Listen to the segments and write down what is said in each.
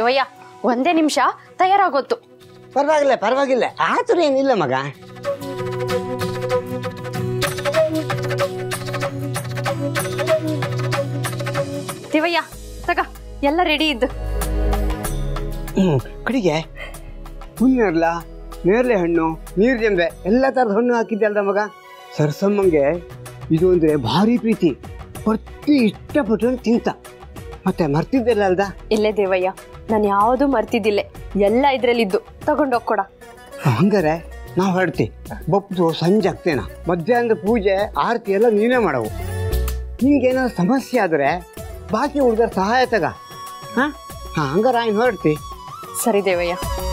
ದೇವಯ್ಯ ಒಂದೇ ನಿಮಿಷ ತಯಾರಾಗೋತು ಪರವಾಗಿಲ್ಲ ಪರವಾಗಿಲ್ಲ ಆತುರ ಏನಿಲ್ಲ ಮಗ ದೇವಯ್ಯ ತಗ ಎಲ್ಲ ರೆಡಿ ಇದ್ದು ಹ್ಮ್ ಕಡೆಗೆ ಹುನ್ನೆರ್ಲ ನೇರಳೆ ಹಣ್ಣು ನೀರ್ಜಂಬೆ ಎಲ್ಲ ಥರದ ಹಣ್ಣು ಹಾಕಿದ್ದೆ ಅಲ್ದ ಮಗ ಸರ್ಸಮ್ಮಂಗೆ ಇದು ಅಂದ್ರೆ ಭಾರಿ ಪ್ರೀತಿ ಪ್ರತಿ ಇಷ್ಟಪಟ್ಟು ತಿಂತ ಮತ್ತೆ ಮರ್ತಿದ್ದೆಲ್ಲ ಅಲ್ದ ಇಲ್ಲೇ ದೇವಯ್ಯ ನಾನು ಯಾವುದು ಮರ್ತಿದ್ದಿಲ್ಲ ಎಲ್ಲ ಇದ್ರಲ್ಲಿದ್ದು ತಗೊಂಡೋಗ್ಕೊಡ ಹಂಗಾರೆ ನಾವು ಹೊರಡ್ತಿ ಬಪ್ಪು ಸಂಜೆ ಆಗ್ತೇನ ಮಧ್ಯಾಹ್ನದ ಪೂಜೆ ಆರತಿ ಎಲ್ಲ ನೀನೇ ಮಾಡವು ನಿಂಗೇನಾದ್ರು ಸಮಸ್ಯೆ ಆದರೆ ಬಾಕಿ ಹುಡುಗರ ಸಹಾಯ ತಗ ಹಾಂ ಹಾಂ ಹಂಗಾರೆ ಆಯ್ನು ಹೊರಡ್ತಿ ಸರಿ ದೇವಯ್ಯ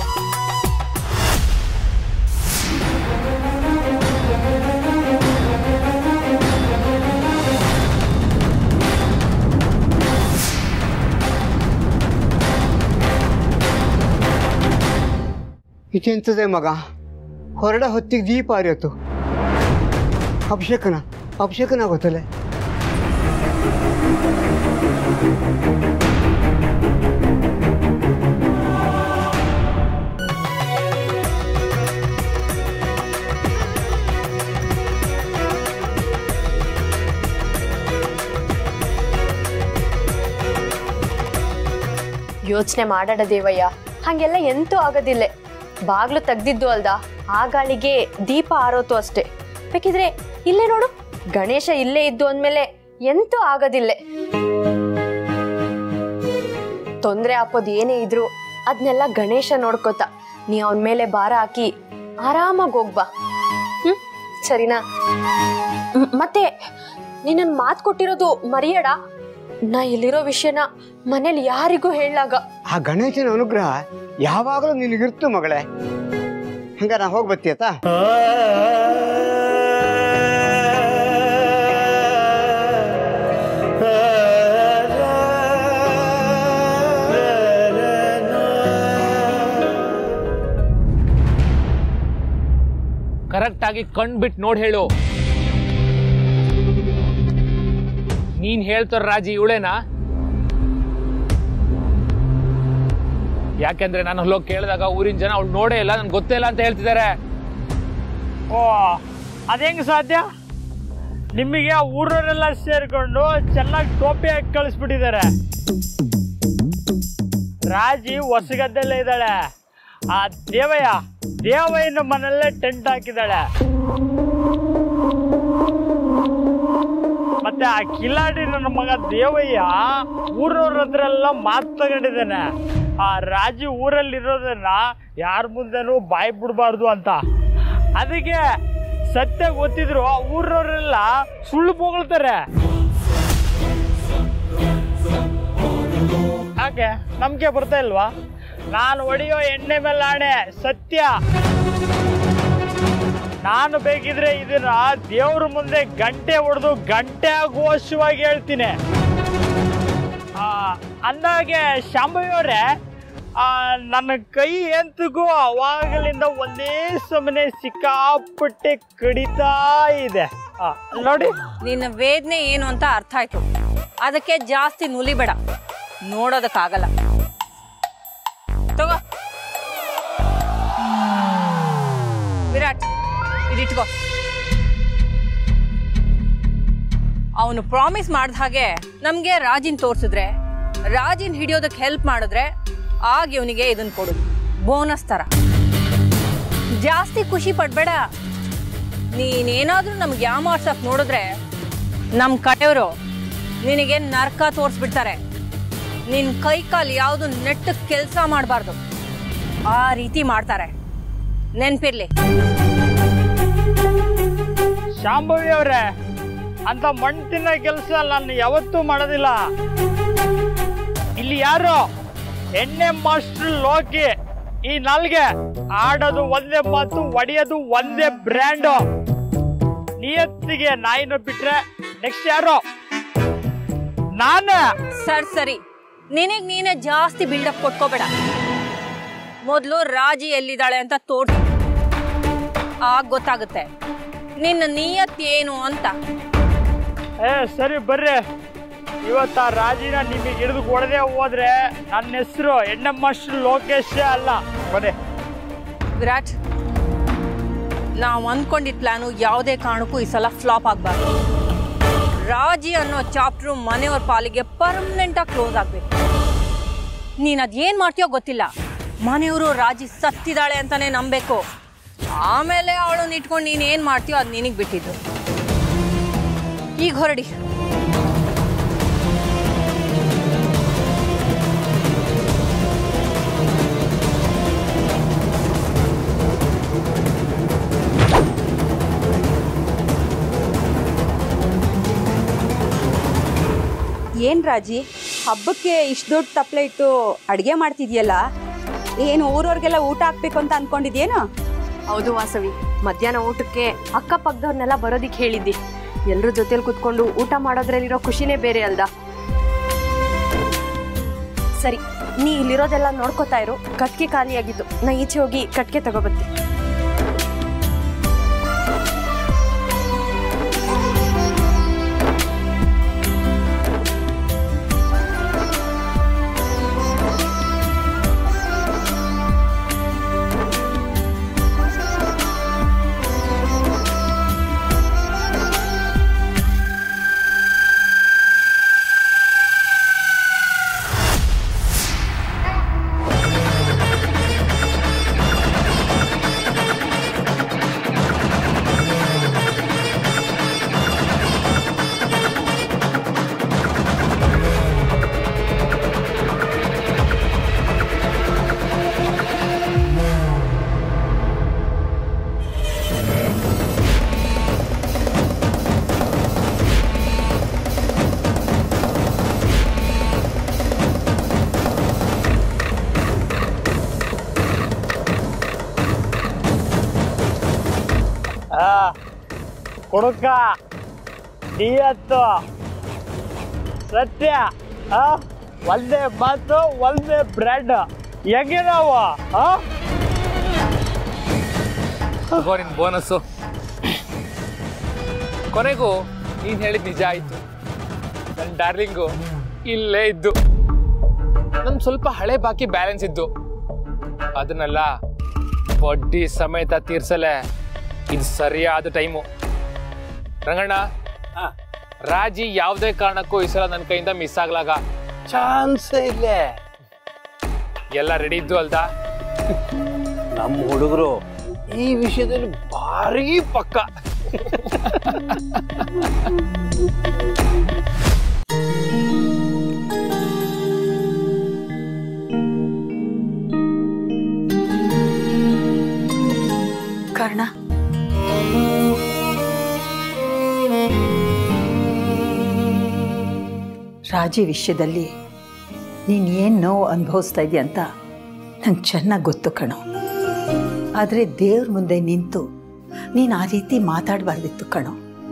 ಇದೆಂತದೆ ಮಗ ಹೊರಡ ಹೊತ್ತಿಗೆ ದೀಪ ಅರಿಯೋತು ಅಭಿಷೇಕನ ಅಭಿಷೇಕನ ಗೊತ್ತಲೆ ಯೋಚನೆ ಮಾಡಾಡ ದೇವಯ್ಯ ಹಂಗೆಲ್ಲ ಎಂತೂ ಆಗೋದಿಲ್ಲ ಬಾಗ್ಲು ತೆಗ್ದಿದ್ದು ಅಲ್ದ ಆ ಗಾಳಿಗೆ ದೀಪ ಆರೋತು ಅಷ್ಟೇ ಬೇಕಿದ್ರೆ ಇಲ್ಲೇ ನೋಡು ಗಣೇಶ ಇಲ್ಲೇ ಇದ್ದು ಅಂದ್ಮೇಲೆ ಎಂತೂ ಆಗೋದಿಲ್ಲ ತೊಂದ್ರೆ ಹಾಕೋದು ಏನೇ ಇದ್ರು ಅದನ್ನೆಲ್ಲ ಗಣೇಶ ನೋಡ್ಕೋತ ನೀ ಅವನ ಮೇಲೆ ಭಾರ ಹಾಕಿ ಆರಾಮಾಗಿ ಹೋಗ್ಬಾ ಹ್ಮ್ ಸರಿನಾ ಮ್- ಮತ್ತೆ ನೀನನ್ ಮಾತು ಕೊಟ್ಟಿರೋದು ಮರಿಯಡ ನಾ ಇಲ್ಲಿರೋ ವಿಷಯನ ಮನೇಲಿ ಯಾರಿಗೂ ಹೇಳಾಗ ಆ ಗಣೇಶನ ಅನುಗ್ರಹ ಯಾವಾಗಲೂ ನಿನಗಿರ್ತು ಮಗಳೇ ಹಂಗಾರೆ ನಾ ಹೋಗಿ ಬತ್ತೀಯತಾ ಕರೆಕ್ಟ್ ಆಗಿ ಕಣ್ ಬಿಟ್ಟು ನೋಡಿ ಹೇಳು ನೀನ್ ಹೇಳ್ತಾರ ರಾಜಿ ಇವಳೇನಾ ಯಾಕೆಂದ್ರೆ ನಾನು ಅಲ್ಲೋಗಿ ಕೇಳಿದಾಗ ಊರಿನ ಜನ ಅವಳು ನೋಡೇ ಇಲ್ಲ ನನ್ಗೆ ಗೊತ್ತೇ ಇಲ್ಲ ಅಂತ ಹೇಳ್ತಿದ್ದಾರೆ ಓ ಅದೇಂಗ್ ಸಾಧ್ಯ ನಿಮಗೆ ಆ ಊರವರೆಲ್ಲ ಸೇರ್ಕೊಂಡು ಚೆನ್ನಾಗಿ ಟೋಪಿ ಹಾಕಿ ಕಳಿಸ್ಬಿಟ್ಟಿದ್ದಾರೆ ರಾಜಿ ಹೊಸಗದ್ದೆಲ್ಲೇ ಇದ್ದಾಳೆ ಆ ದೇವಯ್ಯ ದೇವಯ್ಯನ ಮನೆಯಲ್ಲೇ ಟೆಂಟ್ ಹಾಕಿದ್ದಾಳೆ ಮತ್ತೆ ಆ ಕಿಲಾಡಿ ನನ್ನ ಮಗ ದೇವಯ್ಯ ಊರವ್ರ ಹತ್ರ ಎಲ್ಲ ಮಾತು ತಗೊಂಡಿದ್ದಾನೆ ಆ ರಾಜಿ ಊರಲ್ಲಿರೋದನ್ನ ಯಾರ ಮುಂದೆನೂ ಬಾಯಿ ಬಿಡಬಾರ್ದು ಅಂತ ಅದಕ್ಕೆ ಸತ್ಯ ಗೊತ್ತಿದ್ರು ಆ ಊರವರೆಲ್ಲ ಸುಳ್ಳು ಹೊಗಳ್ತಾರೆ ಯಾಕೆ ನಂಬಿಕೆ ಬರ್ತಾ ಇಲ್ವಾ ನಾನು ಹೊಡೆಯೋ ಎಣ್ಣೆ ಮೇಲೆ ಆಣೆ ಸತ್ಯ ನಾನು ಬೇಕಿದ್ರೆ ಇದನ್ನ ದೇವ್ರ ಮುಂದೆ ಗಂಟೆ ಹೊಡೆದು ಗಂಟೆ ಘೋಷವಾಗಿ ಹೇಳ್ತೀನಿ ಆ, ಅಂದಾಗೆ ಶಾಂಭವಿ ಅವರೇ ನನ್ನ ಕೈ ಎಂತಗೂ ಅವಾಗಲಿಂದ ಒಂದೇ ಸಮನೆ ಸಿಕ್ಕಾಪಟ್ಟೆ ಕಡಿತಾ ಇದೆ ಆ, ನೋಡಿ ನಿನ್ನ ವೇದನೆ ಏನು ಅಂತ ಅರ್ಥ ಆಯ್ತು ಅದಕ್ಕೆ ಜಾಸ್ತಿ ನುಲಿಬೇಡ ನೋಡೋದಕ್ಕಾಗಲ್ಲ ತಗೋ ವಿರಾಟ್ ಇದಿಟ್ಕೋ ಅವನು ಪ್ರಾಮಿಸ್ ಮಾಡ್ದ ಹಾಗೆ ನಮ್ಗೆ ರಾಜಿನ್ ತೋರ್ಸಿದ್ರೆ ರಾಜಿನ್ ಹಿಡಿಯೋದಕ್ಕೆ ಹೆಲ್ಪ್ ಮಾಡಿದ್ರೆ ಆಗ ಇವನಿಗೆ ಇದನ್ನ ಕೊಡು ಬೋನಸ್ ತರ ಜಾಸ್ತಿ ಖುಷಿ ಪಡ್ಬೇಡ ನೀನೇನಾದ್ರೂ ನಮ್ಗೆ ಯಾಮಾರ್ಸಕ್ ನೋಡಿದ್ರೆ ನಮ್ ಕಡೆಯವರು ನಿನಗೆ ನರ್ಕ ತೋರಿಸ್ಬಿಡ್ತಾರೆ ನಿನ್ ಕೈ ಕಾಲು ಯಾವುದು ನೆಟ್ಟ ಕೆಲಸ ಮಾಡಬಾರ್ದು ಆ ರೀತಿ ಮಾಡ್ತಾರೆ ನೆನ್ಪಿರ್ಲಿ ಶಾಂಭವಿ ಅವರೇ ಅಂತ ಮಣ್ಣು ತಿನ್ನೋ ಕೆಲಸ ನಾನು ಯಾವತ್ತೂ ಮಾಡೋದಿಲ್ಲ ಇಲ್ಲಿ ಯಾರು ಎಣ್ಣೆ ಮಾಸ್ಟರ್ ಲೋಕಿ ಈ ನಾಲ್ಗೆ ಆಡೋದು ಒಂದೇ ಮಾತು ಒಡೆಯೋದು ಒಂದೇ ಬ್ರ್ಯಾಂಡು ನಿಯತ್ತಿಗೆ ನಾಯಿನ ಬಿಟ್ರೆ ನೆಕ್ಸ್ಟ್ ಯಾರು ನಾನು ಸರ್ ಸರಿ ನಿನಗ್ ನೀನೇ ಜಾಸ್ತಿ ಬಿಲ್ಡಪ್ ಕೊಟ್ಕೋಬೇಡ ಮೊದಲು ರಾಜಿ ಎಲ್ಲಿದ್ದಾಳೆ ಅಂತ ತೋರ್ಸು ಆಗ ಗೊತ್ತಾಗುತ್ತೆ ನಿನ್ನ ನಿಯತ್ ಏನು ಅಂತ ಏ ಸರಿ ಬರ್ರಿ ಇವತ್ತು ಆ ರಾಜಿನ ನಿಮಗೆ ಹಿಡಿದು ಕೊಡದೆ ಹೋದ್ರೆ ನನ್ನ ಹೆಸರು ಎಣ್ಣಮ್ಮಷ್ಟು ಲೋಕೇಶೇ ಅಲ್ಲ ಬನ್ನಿ ವಿರಾಟ್ ನಾವು ಅಂದ್ಕೊಂಡಿದ್ದ ಪ್ಲಾನು ಯಾವುದೇ ಕಾರಣಕ್ಕೂ ಈ ಸಲ ಫ್ಲಾಪ್ ಆಗಬಾರ್ದು ರಾಜಿ ಅನ್ನೋ ಚಾಪ್ಟ್ರು ಮನೆಯವ್ರ ಪಾಲಿಗೆ ಪರ್ಮನೆಂಟಾಗಿ ಕ್ಲೋಸ್ ಆಗಬೇಕು ನೀನು ಅದೇನು ಮಾಡ್ತೀಯೋ ಗೊತ್ತಿಲ್ಲ ಮನೆಯವರು ರಾಜಿ ಸತ್ತಿದ್ದಾಳೆ ಅಂತಾನೆ ನಂಬೇಕು ಆಮೇಲೆ ಅವಳನ್ನ ಇಟ್ಕೊಂಡು ನೀನು ಏನು ಮಾಡ್ತೀಯೋ ಅದು ನಿನಗೆ ಬಿಟ್ಟಿದ್ದು ಈಗ ಹೊರಡಿ ಏನ್ ರಾಜಿ ಹಬ್ಬಕ್ಕೆ ಇಷ್ಟು ದೊಡ್ಡ ತಪ್ಪಲೆ ಇಟ್ಟು ಅಡುಗೆ ಮಾಡ್ತಿದ್ಯಲ್ಲ ಏನು ಊರವ್ರಿಗೆಲ್ಲ ಊಟ ಹಾಕ್ಬೇಕು ಅಂತ ಅನ್ಕೊಂಡಿದ್ಯೇನು ಹೌದು ವಾಸವಿ ಮಧ್ಯಾಹ್ನ ಊಟಕ್ಕೆ ಅಕ್ಕಪಕ್ಕದವ್ರನ್ನೆಲ್ಲ ಬರೋದಿಕ್ ಹೇಳಿದ್ದಿ ಎಲ್ರ ಜೊತೆಲಿ ಕುತ್ಕೊಂಡು ಊಟ ಮಾಡೋದ್ರಲ್ಲಿರೋ ಖುಷಿನೇ ಬೇರೆ ಅಲ್ದ ಸರಿ ನೀ ಇಲ್ಲಿರೋದೆಲ್ಲ ನೋಡ್ಕೋತಾ ಇರು ಕಟ್ಗೆ ಖಾಲಿಯಾಗಿದ್ದು ನಾ ಈಚೆ ಹೋಗಿ ಕಟ್ಗೆ ತಗೋಬತ್ತಿ ಆ, ಕುಡುಕ ಟೀ ಹತ್ತು ಸತ್ಯ ಆ, ಒಂದೇ ಮಾತು ಒಂದೇ ಬ್ರೆಡ್ ಹೆಂಗೆ ನಾವು ಆ? ತಗೋ ನಿನ್ ಬೋನಸ್ಸು ಕೊನೆಗೂ ನೀನ್ ಹೇಳಿದ್ ನಿಜ ಆಯ್ತು ನನ್ನ ಡಾರ್ಲಿಂಗು ಇಲ್ಲೇ ಇದ್ದು ನನ್ ಸ್ವಲ್ಪ ಹಳೆ ಬಾಕಿ ಬ್ಯಾಲೆನ್ಸ್ ಇದ್ದು ಅದನ್ನೆಲ್ಲ ಬಡ್ಡಿ ಸಮೇತ ತೀರ್ಸಲೆ ಇದು ಸರಿಯಾದ ಟೈಮು ರಂಗಣ್ಣ ರಾಜಿ ಯಾವುದೇ ಕಾರಣಕ್ಕೂ ಈ ಸಲ ನನ್ನ ಕೈಯಿಂದ ಮಿಸ್ ಆಗ್ಲಾಗ ಚಾನ್ಸ್ ಇಲ್ಲೇ ಎಲ್ಲ ರೆಡಿ ಇದ್ದು ಅಲ್ದಾ ನಮ್ಮ ಹುಡುಗರು ಈ ವಿಷಯದಲ್ಲಿ ಭಾರಿ ಪಕ್ಕ ಕರ್ಣ ರಾಜಿ ವಿಷಯದಲ್ಲಿ ನೀನು ಏನು ನೋವು ಅನುಭವಿಸ್ತಾ ಇದೆಯಾ ಅಂತ ನಂಗೆ ಚೆನ್ನಾಗಿ ಗೊತ್ತು ಕಣೋ ಆದರೆ ದೇವ್ರ ಮುಂದೆ ನಿಂತು ನೀನು ಆ ರೀತಿ ಮಾತಾಡಬಾರ್ದಿತ್ತು ಕಣೋ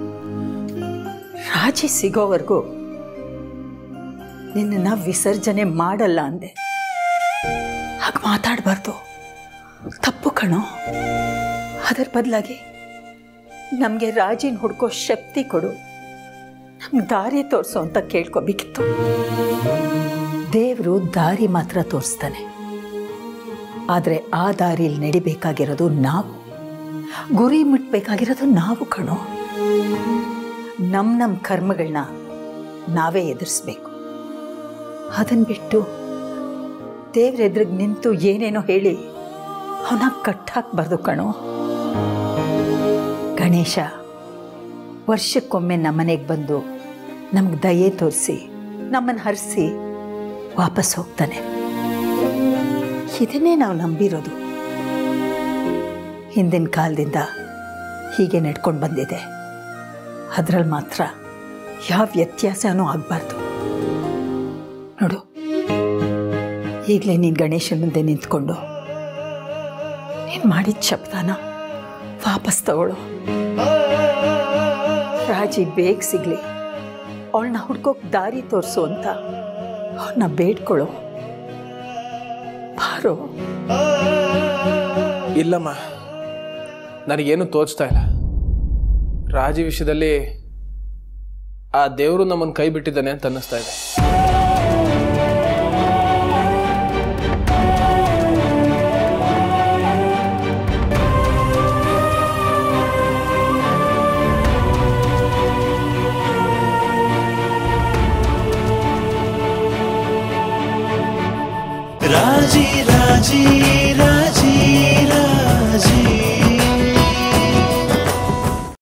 ರಾಜಿ ಸಿಗೋವರೆಗೂ ನಿನ್ನನ್ನು ವಿಸರ್ಜನೆ ಮಾಡಲ್ಲ ಅಂದೆ ಹಾಗೆ ಮಾತಾಡಬಾರ್ದು ತಪ್ಪು ಕಣೋ ಅದರ ಬದಲಾಗಿ ನಮಗೆ ರಾಜಿನ ಹುಡ್ಕೋ ಶಕ್ತಿ ಕೊಡು ನಮ್ಗೆ ದಾರಿ ತೋರಿಸು ಅಂತ ಕೇಳ್ಕೊಬೇಕಿತ್ತು ದೇವರು ದಾರಿ ಮಾತ್ರ ತೋರಿಸ್ತಾನೆ ಆದರೆ ಆ ದಾರಿಲಿ ನಡಿಬೇಕಾಗಿರೋದು ನಾವು ಗುರಿ ಮುಟ್ಬೇಕಾಗಿರೋದು ನಾವು ಕಣೋ ನಮ್ಮ ನಮ್ಮ ಕರ್ಮಗಳನ್ನ ನಾವೇ ಎದುರಿಸ್ಬೇಕು ಅದನ್ನು ಬಿಟ್ಟು ದೇವ್ರ ಎದುರಿಗೆ ನಿಂತು ಏನೇನೋ ಹೇಳಿ ಅವನ ಕಟ್ಟಾಕ್ಬಾರ್ದು ಕಣೋ ಗಣೇಶ ವರ್ಷಕ್ಕೊಮ್ಮೆ ನಮ್ಮನೆಗೆ ಬಂದು ನಮ್ಗೆ ದಯೆ ತೋರಿಸಿ ನಮ್ಮನ್ನು ಹರಿಸಿ ವಾಪಸ್ ಹೋಗ್ತಾನೆ ಇದನ್ನೇ ನಾವು ನಂಬಿರೋದು ಹಿಂದಿನ ಕಾಲದಿಂದ ಹೀಗೆ ನಡ್ಕೊಂಡು ಬಂದಿದೆ ಅದರಲ್ಲಿ ಮಾತ್ರ ಯಾವ ವ್ಯತ್ಯಾಸನೂ ಆಗಬಾರ್ದು ನೋಡು ಈಗಲೇ ನೀನು ಗಣೇಶನ ಮುಂದೆ ನಿಂತ್ಕೊಂಡು ನೀನು ಮಾಡಿದ ಶಬ್ದನ ವಾಪಸ್ ತಗೊಳ್ಳೋ ರಾಜಿ ಬೇಗ ಸಿಗ್ಲಿ ಅವಳನ್ನ ಹುಡ್ಕೋಕ್ ದಾರಿ ತೋರಿಸು ಅಂತ ಅವನ್ನ ಬೇಡ್ಕೊಳ್ಳೋ ಬಾರೋ ಇಲ್ಲಮ್ಮ ನನಗೇನು ತೋಚ್ತಾ ಇಲ್ಲ ರಾಜಿ ವಿಷಯದಲ್ಲಿ ಆ ದೇವರು ನಮ್ಮನ್ನು ಕೈ ಬಿಟ್ಟಿದ್ದಾನೆ ಅಂತ ಅನ್ನಿಸ್ತಾ ಇದೆ ರಾಜಿ ರಾಜಿ